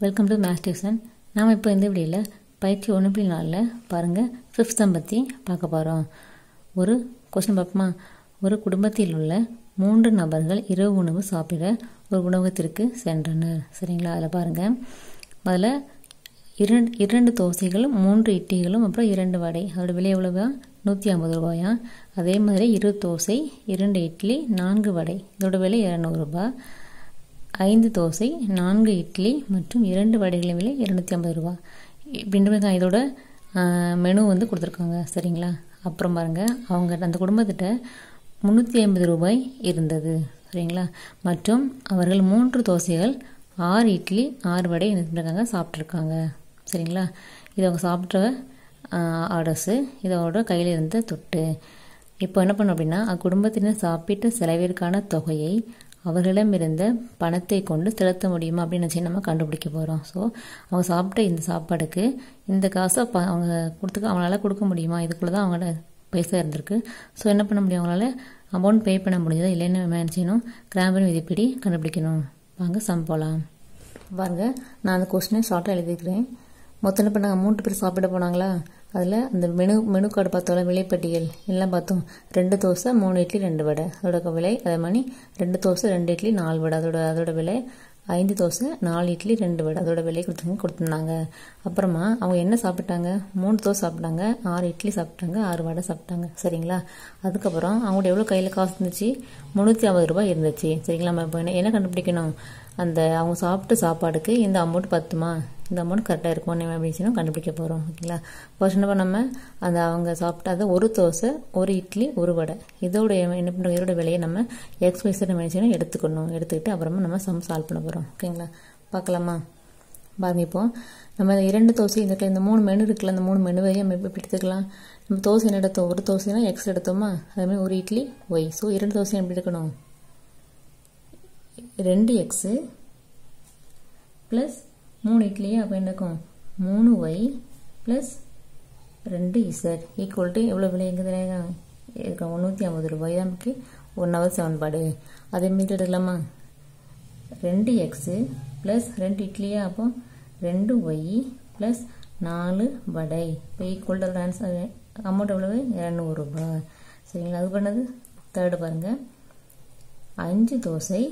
welcome to maths tuition நாம் இப்போ இந்த வீடியோவில் பயிற்சி ஒன்று புள்ளி நாலில் பாருங்கள் ஃபிஃப்த் சம் பற்றி பார்க்க போகிறோம் ஒரு கொஸ்டின் பார்ப்போமா ஒரு குடும்பத்தில் உள்ள மூன்று நபர்கள் இரவு உணவு சாப்பிட ஒரு உணவகத்திற்கு சென்றனர் சரிங்களா அதில் பாருங்கள் அதில் இரண்டு இரண்டு தோசைகளும் மூன்று இட்லிகளும் அப்புறம் இரண்டு வடை அதோட விலை எவ்வளவா நூற்றி ஐம்பது ரூபாயா அதே மாதிரி இரு தோசை இரண்டு இட்லி நான்கு வடை இதோட விலை இரநூறுபா ஐந்து தோசை நான்கு இட்லி மற்றும் இரண்டு வடைகளின் விலை இரநூத்தி ஐம்பது ரூபா இப்படின்ற இதோட மெனு வந்து கொடுத்துருக்காங்க சரிங்களா அப்புறம் பாருங்கள் அவங்க அந்த குடும்பத்திட்ட முந்நூற்றி ஐம்பது ரூபாய் இருந்தது சரிங்களா மற்றும் அவர்கள் மூன்று தோசைகள் ஆறு இட்லி ஆறு வடை இருக்காங்க சாப்பிட்ருக்காங்க சரிங்களா இது அவங்க சாப்பிட்ற ஆர்டர்ஸு இதோட கையில் இருந்த தொட்டு இப்போ என்ன பண்ணோம் அப்படின்னா அக்குடும்பத்தினர் சாப்பிட்ட செலவிற்கான தொகையை அவர்களிடம் இருந்த பணத்தை கொண்டு செலுத்த முடியுமா அப்படின்னு நினச்சி நம்ம கண்டுபிடிக்க போகிறோம் ஸோ அவங்க சாப்பிட்ட இந்த சாப்பாடுக்கு இந்த காசை ப அவங்க கொடுத்துக்க அவங்களால கொடுக்க முடியுமா இதுக்குள்ளே தான் அவங்களோட பைசா இருந்திருக்கு ஸோ என்ன பண்ண முடியும் அவங்களால அமௌண்ட் பே பண்ண முடிஞ்சதா இல்லைன்னு என்ன செய்யணும் கிராமர் விதிப்படி கண்டுபிடிக்கணும் வாங்க சம் போகலாம் பாருங்க நான் அந்த கொஸ்டினை ஷார்ட்டாக எழுதிக்கிறேன் மொத்தம் என்ன பண்ணாங்க மூன்று பேர் சாப்பிட போனாங்களா அதில் அந்த மெனு மெனு கார்டு பார்த்தோம்ல விலைப்பட்டியல் எல்லாம் பார்த்தோம் ரெண்டு தோசை மூணு இட்லி ரெண்டு வடை அதோட விலை அதே மாதிரி ரெண்டு தோசை ரெண்டு இட்லி நாலு வடை அதோட அதோட விலை ஐந்து தோசை நாலு இட்லி ரெண்டு வடை அதோட விலை கொடுத்துங்க கொடுத்துருந்தாங்க அப்புறமா அவங்க என்ன சாப்பிட்டாங்க மூணு தோசை சாப்பிட்டாங்க ஆறு இட்லி சாப்பிட்டாங்க ஆறு வடை சாப்பிட்டாங்க சரிங்களா அதுக்கப்புறம் அவங்களோட எவ்வளோ கையில் காசு இருந்துச்சு முந்நூற்றி ஐம்பது ரூபாய் இருந்துச்சு சரிங்களா நம்ம இப்போ என்ன என்ன கண்டுபிடிக்கணும் அந்த அவங்க சாப்பிட்ட சாப்பாடுக்கு இந்த அமௌண்ட் பத்துமா இந்த அமௌண்ட் கரெக்டாக இருக்கும் அப்படின்னு கண்டுபிடிக்க போகிறோம் ஓகேங்களா ஃபர்ஸ்ட் என்ன நம்ம அந்த அவங்க சாப்பிட்டாத ஒரு தோசை ஒரு இட்லி ஒரு வடை இதோட என்ன பண்ணுறோம் இதோட விலையை நம்ம எக்ஸ் வைஸ் நம்ம என்ன எடுத்துக்கணும் எடுத்துக்கிட்டு அப்புறமா நம்ம சம் சால்வ் பண்ண போகிறோம் ஓகேங்களா பார்க்கலாமா பாருங்க இப்போ நம்ம இரண்டு தோசை இந்த இந்த மூணு மெனு இருக்குல்ல அந்த மூணு மெனுவையும் நம்ம எப்படி எடுத்துக்கலாம் நம்ம தோசை என்ன எடுத்தோம் ஒரு தோசைனா எக்ஸ் எடுத்தோமா அதேமாதிரி ஒரு இட்லி ஒய் ஸோ இரண்டு தோசை எப்படி எடுக்கணும் ரெண்டு எக்ஸு ப்ளஸ் மூணு இட்லியே அப்போ என்ன இருக்கும் மூணு ஒய் ப்ளஸ் ரெண்டு இசட் ஈக்குவல் டு எவ்வளோ விலை எங்கே இருக்கும் முந்நூற்றி ஐம்பது ரூபாய் தான் நமக்கு ஒன் ஹவர் செவன்பாடு அதே மாதிரி எடுக்கலாமா ரெண்டு எக்ஸு ப்ளஸ் ரெண்டு இட்லியா அப்போ ரெண்டு ஒய் ப்ளஸ் நாலு வடை இப்போ ஈக்குவல் டு ஆன்சர் அமௌண்ட் எவ்வளவு இரநூறுபா சரிங்களா அது பண்ணது தேர்டு பாருங்கள் அஞ்சு தோசை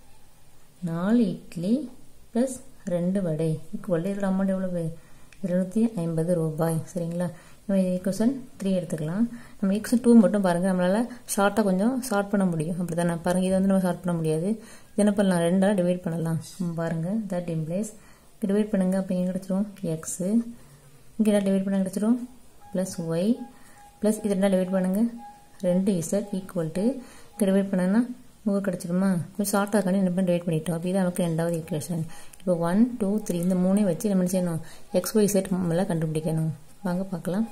நாலு இட்லி ப்ளஸ் ரெண்டு வடை ஈக்குவல் இதோட அமௌண்ட் எவ்வளவு இருநூத்தி ஐம்பது ரூபாய் சரிங்களா நம்ம ஈக்குவன் த்ரீ எடுத்துக்கலாம் நம்ம ஈக்குவன் டூ மட்டும் பாருங்கள் நம்மளால் ஷார்ட்டாக கொஞ்சம் ஷார்ட் பண்ண முடியும் அப்படி தானே பாருங்கள் இதை வந்து நம்ம ஷார்ட் பண்ண முடியாது இது என்ன பண்ணலாம் ரெண்டாக டிவைட் பண்ணலாம் பாருங்கள் தட் இம்ப்ளேஸ் டிவைட் பண்ணுங்க அப்போ இங்கே கிடச்சிரும் எக்ஸு இங்கே டிவைட் பண்ண கிடச்சிரும் ப்ளஸ் ஒய் ப்ளஸ் இது ரெண்டாக டிவைட் பண்ணுங்கள் ரெண்டு இசட் ஈக்குவல் டு இங்கே டிவைட் பண்ணனா உங்களுக்கு கிடச்சிருமா இப்போ ஷார்ட்டாக காணி என்ன பண்ணி டிவைட் பண்ணிட்டோம் அப்போ இது நமக்கு ரெண்டாவது ஈக்குவேஷன் இப்போ ஒன் டூ த்ரீ இந்த மூணே வச்சு நம்ம செய்யணும் எக்ஸ் ஒய் செட் மேலே கண்டுபிடிக்கணும் வாங்க பார்க்கலாம்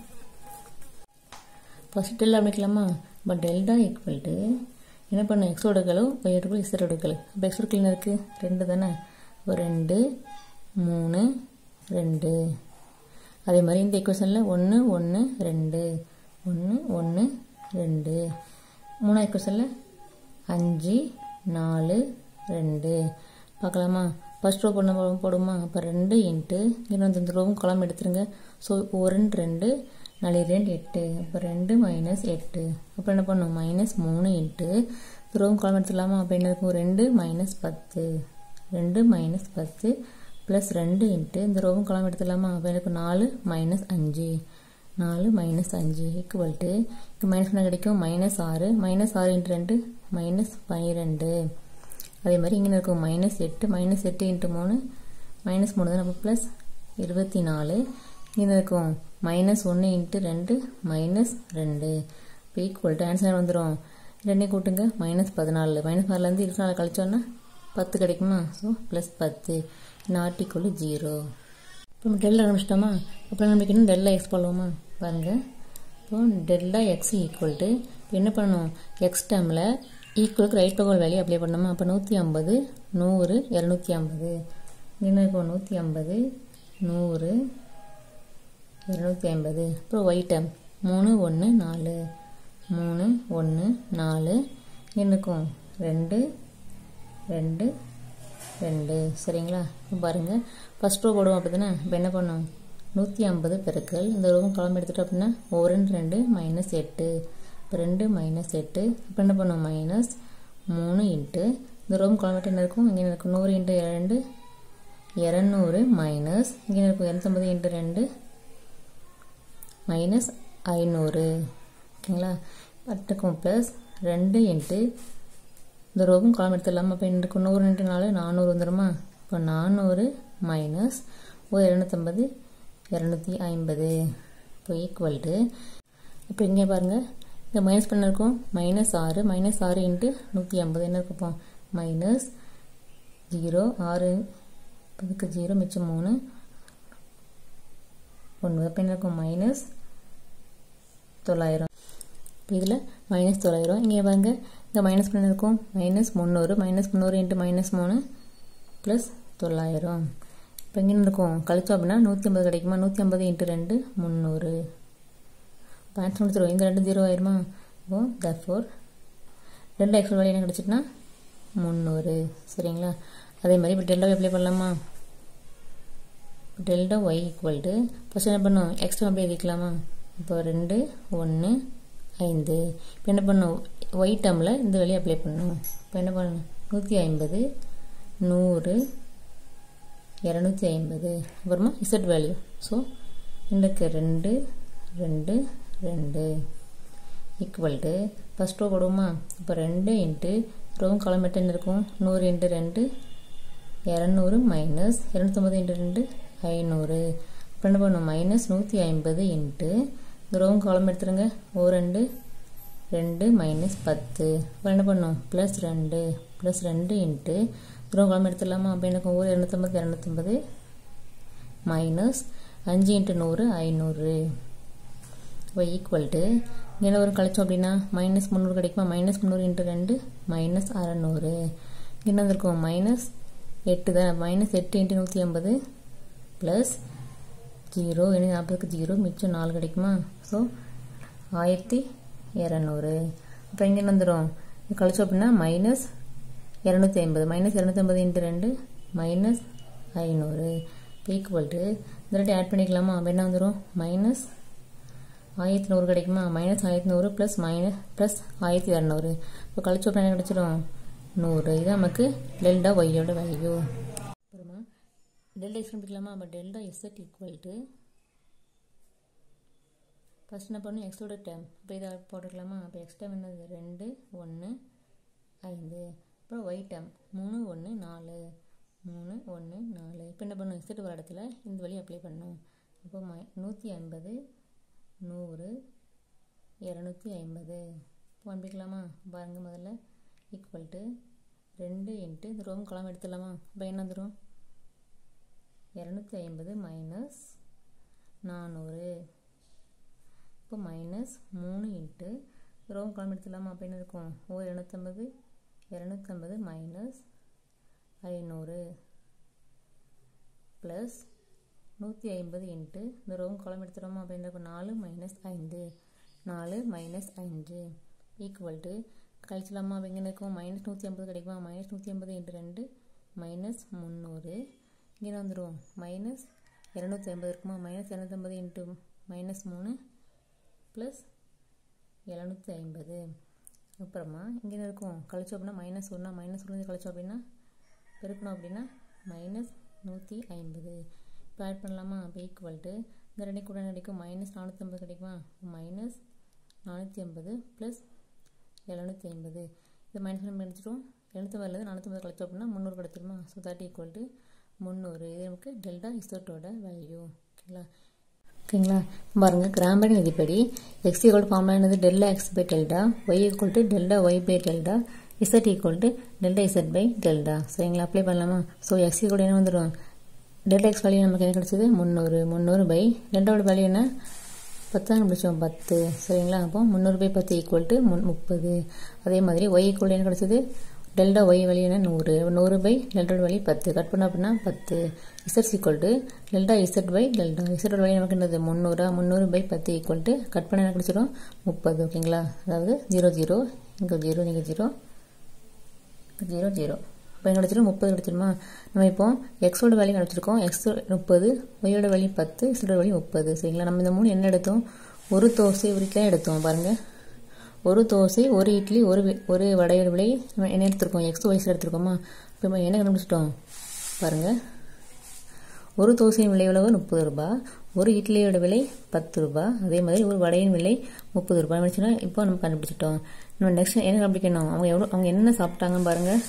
ஃபஸ்ட் டெல் அப்படிக்கலாமா இப்போ டெல்டா ஈக்குவல் டு என்ன பண்ணும் எக்ஸ் எடுக்கலும் ஒய் எடுக்கலும் இசட் எடுக்கலும் அப்போ எக்ஸ் எடுக்கல இருக்குது ரெண்டு தானே இப்போ ரெண்டு மூணு ரெண்டு அதே மாதிரி இந்த ஈக்குவேஷனில் ஒன்று ஒன்று ரெண்டு ஒன்று ஒன்று ரெண்டு மூணாவது ஈக்குவேஷனில் அஞ்சு நாலு ரெண்டு பார்க்கலாமா ஃபஸ்ட் ரோ பண்ண போடுமா அப்போ ரெண்டு இன்ட்டு இன்னொன்று இந்த ரோவும் குழம்பு எடுத்துருங்க ஸோ ஒரு ரெண்டு நாலு ரெண்டு எட்டு அப்போ ரெண்டு மைனஸ் எட்டு அப்போ என்ன பண்ணும் மைனஸ் மூணு இன்ட்டு ரோவும் குழம்பு எடுத்துக்கலாமா அப்போ என்ன இருக்கும் ரெண்டு மைனஸ் பத்து ரெண்டு மைனஸ் பத்து ப்ளஸ் ரெண்டு இன்ட்டு இந்த ரோவும் குழம்பு எடுத்துக்கலாமா அப்போ எனக்கு நாலு மைனஸ் அஞ்சு நாலு மைனஸ் அஞ்சு ஈக்குவல் டு இப்போ மைனஸ் என்ன கிடைக்கும் மைனஸ் ஆறு மைனஸ் ஆறு இன்ட்டு ரெண்டு மைனஸ் பன்னிரெண்டு அதே மாதிரி இங்கே இருக்கும் மைனஸ் எட்டு மைனஸ் எட்டு இன்ட்டு மூணு மைனஸ் மூணு தான் நம்ம ப்ளஸ் இருபத்தி நாலு இங்கே இருக்கும் மைனஸ் ஒன்று இன்ட்டு ரெண்டு மைனஸ் ரெண்டு இப்போ ஈக்குவல் டு ஆன்சர் வந்துடும் ரெண்டையும் கூட்டுங்க மைனஸ் பதினாலு மைனஸ் பதினாலேருந்து இருபத்தி நாலு கழிச்சோன்னா பத்து கிடைக்குமா ஸோ ப்ளஸ் பத்து நாட் ஈக்குவல் ஜீரோ இப்போ நம்ம டெல்ல ஆரம்பிச்சிட்டோமா அப்புறம் நமக்கு இன்னும் டெல்ல எக்ஸ் பண்ணுவோமா பாருங்கள் இப்போ டெல்டா எக்ஸ் ஈக்குவல் டு இப்போ என்ன பண்ணணும் எக்ஸ் டேமில் ஈக்குவலுக்கு ரைட் பகல் வேல்யூ அப்ளை பண்ணோமா அப்போ நூற்றி ஐம்பது நூறு இரநூத்தி ஐம்பது என்ன இருக்கும் நூற்றி ஐம்பது நூறு இரநூத்தி ஐம்பது அப்புறம் ஒய் டேம் மூணு ஒன்று நாலு மூணு ஒன்று நாலு என்ன இருக்கும் ரெண்டு ரெண்டு ரெண்டு சரிங்களா இப்போ பாருங்கள் ஃபஸ்ட் ரோ போடுவோம் அப்படி தானே இப்போ என்ன பண்ணோம் நூற்றி ஐம்பது பெருக்கள் இந்த ரோவும் கிளம்பி எடுத்துட்டோம் அப்படின்னா ஒரு ரெண்டு ரெண்டு மைனஸ் எட்டு இப்போ ரெண்டு மைனஸ் எட்டு இப்போ என்ன பண்ணுவோம் மைனஸ் மூணு இன்ட்டு இந்த ரோம் கிளம்பிட்டு என்ன இருக்கும் இங்கே இருக்கும் நூறு இன்ட்டு ரெண்டு இரநூறு மைனஸ் இங்கே இருக்கும் இரநூத்தம்பது இன்ட்டு ரெண்டு மைனஸ் ஐநூறு ஓகேங்களா பட்டுக்கும் ப்ளஸ் ரெண்டு இன்ட்டு இந்த ரோவும் காலம் எடுத்துடலாமா இப்போ எனக்கு நூறு இன்ட்டு நாலு நானூறு வந்துடுமா இப்போ நானூறு மைனஸ் ஒரு இரநூத்தம்பது இரநூத்தி ஐம்பது இப்போ ஈக்குவல் டு இப்போ இங்கே பாருங்கள் இந்த மைனஸ் பண்ண இருக்கும் மைனஸ் ஆறு மைனஸ் ஆறு இன்ட்டு நூற்றி ஐம்பது என்ன இருக்கும் மைனஸ் ஜீரோ ஆறு அதுக்கு ஜீரோ மிச்சம் மூணு ஒன்று அப்போ என்ன இருக்கும் மைனஸ் தொள்ளாயிரம் இப்போ இதில் மைனஸ் தொள்ளாயிரம் இங்கே பாருங்க இந்த மைனஸ் பண்ண இருக்கும் மைனஸ் முந்நூறு மைனஸ் முந்நூறு இன்ட்டு மைனஸ் மூணு ப்ளஸ் தொள்ளாயிரம் இப்போ இங்கே இருக்கும் கழிச்சோம் அப்படின்னா நூற்றி ஐம்பது கிடைக்குமா நூற்றி ஐம்பது இன்ட்டு ரெண்டு முந்நூறு இப்போ ஆன்சர் முடிச்சிருவோம் இந்த ரெண்டு ஜீரோ ஆயிருமா இப்போ தஃபோர் ரெண்டு எக்ஸ்ட்ரா வேல்யூ என்ன கிடச்சிட்டுனா முந்நூறு சரிங்களா அதே மாதிரி இப்போ டெல்டா அப்ளை பண்ணலாமா delta Y equal to first என்ன பண்ணும் எக்ஸ்ட்ரா அப்படியே எழுதிக்கலாமா இப்போ ரெண்டு ஒன்று ஐந்து இப்போ என்ன பண்ணும் ஒய் டேர்மில் இந்த வேலையை அப்ளை பண்ணணும் இப்போ என்ன பண்ணணும் நூற்றி ஐம்பது நூறு இரநூத்தி ஐம்பது அப்புறமா இசட் வேல்யூ ஸோ இன்றைக்கு ரெண்டு ரெண்டு ரெண்டு ஈக்குவல் டு ஃபஸ்ட் ரோ போடுவோமா இப்போ ரெண்டு இன்ட்டு ரோவும் கிளம்பிட்டு என்ன இருக்கும் நூறு இன்ட்டு ரெண்டு இரநூறு மைனஸ் இரநூத்தொம்பது இன்ட்டு ரெண்டு ஐநூறு இப்போ என்ன பண்ணும் மைனஸ் நூற்றி ஐம்பது இன்ட்டு இந்த ரோவும் காலம் எடுத்துருங்க ஓ ரெண்டு ரெண்டு மைனஸ் பத்து இப்போ என்ன பண்ணும் ப்ளஸ் ரெண்டு ப்ளஸ் ரெண்டு இன்ட்டு ரோவும் காலம் எடுத்துடலாமா அப்போ எனக்கு ஒரு இரநூத்தம்பது இரநூத்தம்பது மைனஸ் அஞ்சு இன்ட்டு நூறு ஐநூறு இப்போ ஈக்குவல் டு இங்கே ஒரு கழிச்சோம் அப்படின்னா மைனஸ் முந்நூறு கிடைக்குமா மைனஸ் முந்நூறு இன்ட்டு ரெண்டு மைனஸ் அறநூறு என்ன வந்திருக்கும் மைனஸ் எட்டு தான் மைனஸ் எட்டு இன்ட்டு நூற்றி ஐம்பது ப்ளஸ் ஜீரோ இனி நாற்பதுக்கு ஜீரோ மிச்சம் நாலு கிடைக்குமா ஸோ ஆயிரத்தி இரநூறு அப்போ இங்கே என்ன வந்துடும் கழிச்சோம் அப்படின்னா மைனஸ் இரநூத்தி ஐம்பது மைனஸ் இரநூத்தி ஐம்பது இன்ட்டு ரெண்டு மைனஸ் ஐநூறு ஈக்குவல் டு இந்த ரெண்டு ஆட் பண்ணிக்கலாமா அப்போ என்ன வந்துடும் மைனஸ் ஆயிரத்தி நூறு கிடைக்குமா மைனஸ் ஆயிரத்தி நூறு ப்ளஸ் மைனஸ் ப்ளஸ் ஆயிரத்தி இரநூறு இப்போ கழிச்சோம் என்ன கிடைச்சிடும் நூறு இது நமக்கு டெல்டா ஒய்யோட வேல்யூ அப்புறமா டெல்டா எக்ஸ் கண்டுபிடிக்கலாமா அப்போ delta Z equal to first என்ன பண்ணும் எக்ஸோட டேம் இப்போ இதை போட்டுக்கலாமா அப்போ எக்ஸ் டேம் என்னது ரெண்டு ஒன்று ஐந்து அப்புறம் ஒய் டேம் மூணு ஒன்று நாலு மூணு ஒன்று நாலு இப்போ என்ன பண்ணும் இசட் வர இடத்துல இந்த வழி அப்ளை பண்ணும் அப்போ மை நூற்றி ஐம்பது நூறு இரநூத்தி ஐம்பது பண்ணிக்கலாமா பாருங்கள் முதல்ல ஈக்குவல் டு ரெண்டு இன்ட்டு இந்த ரோம் கிளம்ப எடுத்துடலாமா இப்போ என்ன வந்துடும் இரநூத்தி ஐம்பது மைனஸ் நானூறு இப்போ மைனஸ் மூணு இன்ட்டு ரோம் கிளம்ப எடுத்துடலாமா அப்போ என்ன இருக்கும் ஓ இரநூத்தம்பது இரநூத்தம்பது மைனஸ் ஐநூறு ப்ளஸ் நூற்றி ஐம்பது இன்ட்டு இந்த ரோம் காலம் எடுத்துகிறோமா அப்போ என்ன இருக்கும் நாலு மைனஸ் ஐந்து நாலு மைனஸ் அஞ்சு ஈக்குவல் டு கழிச்சலாமா அப்போ எங்கே இருக்கும் மைனஸ் நூற்றி ஐம்பது கிடைக்குமா மைனஸ் நூற்றி ஐம்பது இன்ட்டு ரெண்டு மைனஸ் முந்நூறு இங்கே வந்துடும் மைனஸ் இரநூத்தி ஐம்பது இருக்குமா மைனஸ் இரநூத்தம்பது இன்ட்டு மைனஸ் மூணு ப்ளஸ் எழுநூற்றி ஐம்பது அப்புறமா இங்கே இருக்கும் கழிச்சோம் அப்படின்னா மைனஸ் ஒன்றா மைனஸ் ஒன்று கழிச்சோம் அப்படின்னா பெருக்கணும் அப்படின்னா மைனஸ் நூற்றி ஐம்பது இப்போ ஆட் பண்ணலாமா அப்போ ஈக்குவல் டு இந்த ரெண்டு கூட கிடைக்கும் மைனஸ் நானூற்றம்பது கிடைக்குமா மைனஸ் நானூற்றி ஐம்பது ப்ளஸ் எழுநூற்றி ஐம்பது இது மைனஸ் பண்ணி எடுத்துட்டோம் எழுநூற்றம்பதுலேருந்து நானூற்றம்பது கழிச்சோம் அப்படின்னா முந்நூறு கிடைச்சிருமா ஸோ தட் ஈக்குவல் டு முந்நூறு இது நமக்கு டெல்டா இசோட்டோட வேல்யூ ஓகேங்களா ஓகேங்களா பாருங்கள் கிராமர் விதிப்படி எக்ஸ் ஈக்குவல் ஃபார்முலா என்னது delta X by delta Y equal to delta Y by delta Z equal to delta Z by delta சரிங்களா அப்ளை பண்ணலாமா ஸோ எக்ஸ் ஈக்குவல் என்ன வந்துடும் டெல்டா எக்ஸ் வேல்யூ நமக்கு என்ன கிடச்சிது முந்நூறு முந்நூறு பை டெல்டாவோட வேல்யூ என்ன பத்து தான் பிடிச்சோம் பத்து சரிங்களா அப்போ முந்நூறு பை பத்து ஈக்குவல் டு முன் முப்பது அதே மாதிரி ஒய் ஈக்குவல் என்ன கிடச்சிது டெல்டா ஒய் வேல்யூ என்ன நூறு நூறு பை டெல்டாவோட வேல்யூ பத்து கட் பண்ண அப்படின்னா பத்து Z equal to delta Z by delta இசட்டோட வேல்யூ நமக்கு என்னது முந்நூறா முந்நூறு பை பத்து ஈக்குவல் டு கட் பண்ண என்ன கிடச்சிடும் முப்பது ஓகேங்களா அதாவது ஜீரோ ஜீரோ இங்கே ஜீரோ நீங்கள் ஜீரோ ஜீரோ ஜீரோ இப்போ என்ன கிடச்சிடும் முப்பது கிடச்சிருமா நம்ம இப்போ எக்ஸோட வேல்யூ கிடச்சிருக்கோம் எக்ஸ் முப்பது ஒய்யோட வேல்யூ பத்து இசோட வேல்யூ முப்பது சரிங்களா நம்ம இந்த மூணு என்ன எடுத்தோம் ஒரு தோசை ஒரு இட்லியாக எடுத்தோம் பாருங்கள் ஒரு தோசை ஒரு இட்லி ஒரு ஒரு வடையோட விலை நம்ம என்ன எடுத்திருக்கோம் எக்ஸ் ஒய்ஸ் எடுத்திருக்கோமா இப்போ நம்ம என்ன கண்டுபிடிச்சிட்டோம் பாருங்கள் ஒரு தோசையின் விலை எவ்வளவு முப்பது ரூபா ஒரு இட்லியோட விலை பத்து ரூபா அதே மாதிரி ஒரு வடையின் விலை முப்பது ரூபாய் நினச்சுன்னா இப்போ நம்ம கண்டுபிடிச்சிட்டோம் நம்ம நெக்ஸ்ட் என்ன கண்டுபிடிக்கணும் அவங்க எவ்வளோ அவங்க என்ன சாப்பிட்டாங்கன்னு பாருங்கள்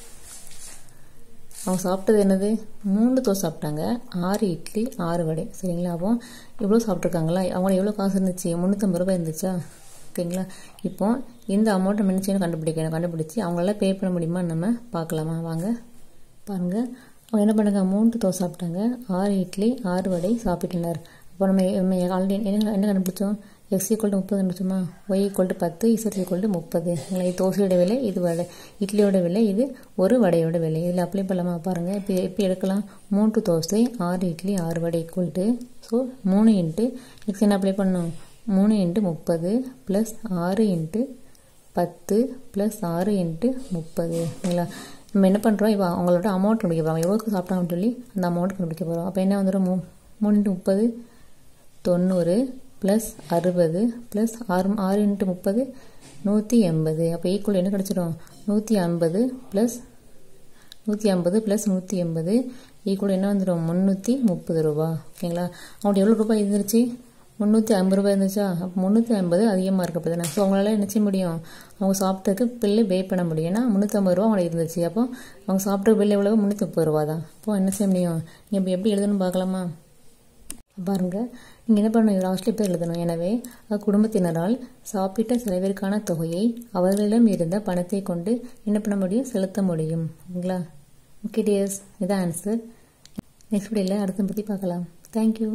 அவங்க சாப்பிட்டது என்னது மூணு தோசை சாப்பிட்டாங்க ஆறு இட்லி ஆறு வடை சரிங்களா அப்போ இவ்வளோ சாப்பிட்ருக்காங்களா அவங்கள எவ்வளோ காசு இருந்துச்சு முந்நூற்றம்பது ரூபாய் இருந்துச்சா ஓகேங்களா இப்போ இந்த அமௌண்ட்டை மினிச்சுன்னு கண்டுபிடிக்கணும் கண்டுபிடிச்சி அவங்களால பே பண்ண முடியுமா நம்ம பார்க்கலாமா வாங்க பாருங்கள் அவங்க என்ன பண்ணாங்க மூன்று தோசை சாப்பிட்டாங்க ஆறு இட்லி ஆறு வடை சாப்பிட்டுனார் அப்போ நம்ம நம்ம ஆல்ரெடி என்ன என்ன கண்டுபிடிச்சோம் எக்ஸ் ஈக்குவல் டு முப்பது கண்டுபிடிச்சோமா ஒய் ஈக்குவல் டு பத்து இசட் ஈக்குவல் டு முப்பது இது தோசையோட விலை இது வடை இட்லியோட விலை இது ஒரு வடையோட விலை இதில் அப்ளை பண்ணலாமா பாருங்கள் இப்போ இப்போ எடுக்கலாம் மூன்று தோசை ஆறு இட்லி ஆறு வடை ஈக்குவல் டு ஸோ மூணு இன்ட்டு எக்ஸ் என்ன அப்ளை பண்ணணும் மூணு இன்ட்டு முப்பது ப்ளஸ் ஆறு இன்ட்டு பத்து ப்ளஸ் ஆறு இன்ட்டு முப்பது சரிங்களா நம்ம என்ன பண்ணுறோம் இப்போ அவங்களோட அமௌண்ட் கண்டுபிடிக்க போகிறோம் எவ்வளோக்கு சாப்பிட்டாங்கன்னு சொல்லி அந்த அமௌண்ட் கண்டுபிடிக்க போகிறோம் அப்போ என்ன வந்துடும் மூ மூணு இன்ட்டு முப்பது தொண்ணூறு ப்ளஸ் அறுபது ப்ளஸ் ஆறு ஆறு இன்ட்டு முப்பது நூற்றி எண்பது அப்போ ஈக்குவல் என்ன கிடச்சிடும் நூற்றி ஐம்பது ப்ளஸ் நூற்றி ஐம்பது ப்ளஸ் நூற்றி எண்பது ஈக்குவல் என்ன வந்துடும் முந்நூற்றி முப்பது ரூபா ஓகேங்களா அவங்கள்ட்ட எவ்வளோ ரூபாய் இருந்துருச்சு முந்நூற்றி ஐம்பது ரூபாய் இருந்துச்சா அப்போ முந்நூற்றி ஐம்பது அதிகமாக இருக்க போதுண்ணே ஸோ அவங்களால என்ன செய்ய முடியும் அவங்க சாப்பிட்டதுக்கு பில்லு பே பண்ண முடியும் ஏன்னா முந்நூற்றம்பது ரூபா அவங்களுக்கு இருந்துச்சு அப்போ அவங்க சாப்பிட்ட பில் எவ்வளவு முந்நூற்றி முப்பது ரூபா தான் அப்போ என்ன செய்ய முடியும் நீங்கள் இப்போ எப்படி எழுதணும்னு பார்க்கலாமா பாருங்கள் நீங்கள் என்ன பண்ணணும் லாஸ்ட்ல இப்போ எழுதணும் எனவே அக்குடும்பத்தினரால் சாப்பிட்ட செலவிற்கான தொகையை அவர்களிடம் இருந்த பணத்தை கொண்டு என்ன பண்ண முடியும் செலுத்த முடியும் ஓகேங்களா ஓகே டியர்ஸ் இதான் ஆன்சர் நெக்ஸ்ட் வீடியோவில் அடுத்த பற்றி பார்க்கலாம் தேங்க்யூ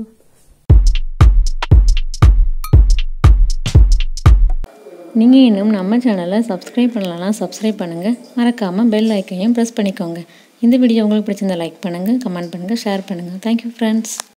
நீங்கள் இன்னும் நம்ம சேனலை சப்ஸ்கிரைப் பண்ணலாம் சப்ஸ்கிரைப் பண்ணுங்கள் மறக்காமல் பெல் ஐக்கையும் ப்ரெஸ் பண்ணிக்கோங்க இந்த வீடியோ உங்களுக்கு பிடிச்சிருந்தா லைக் பண்ணுங்கள் கமெண்ட் பண்ணுங்கள் ஷேர் பண்ணுங்கள் தேங்க்யூ ஃப்ரெண்ட்ஸ்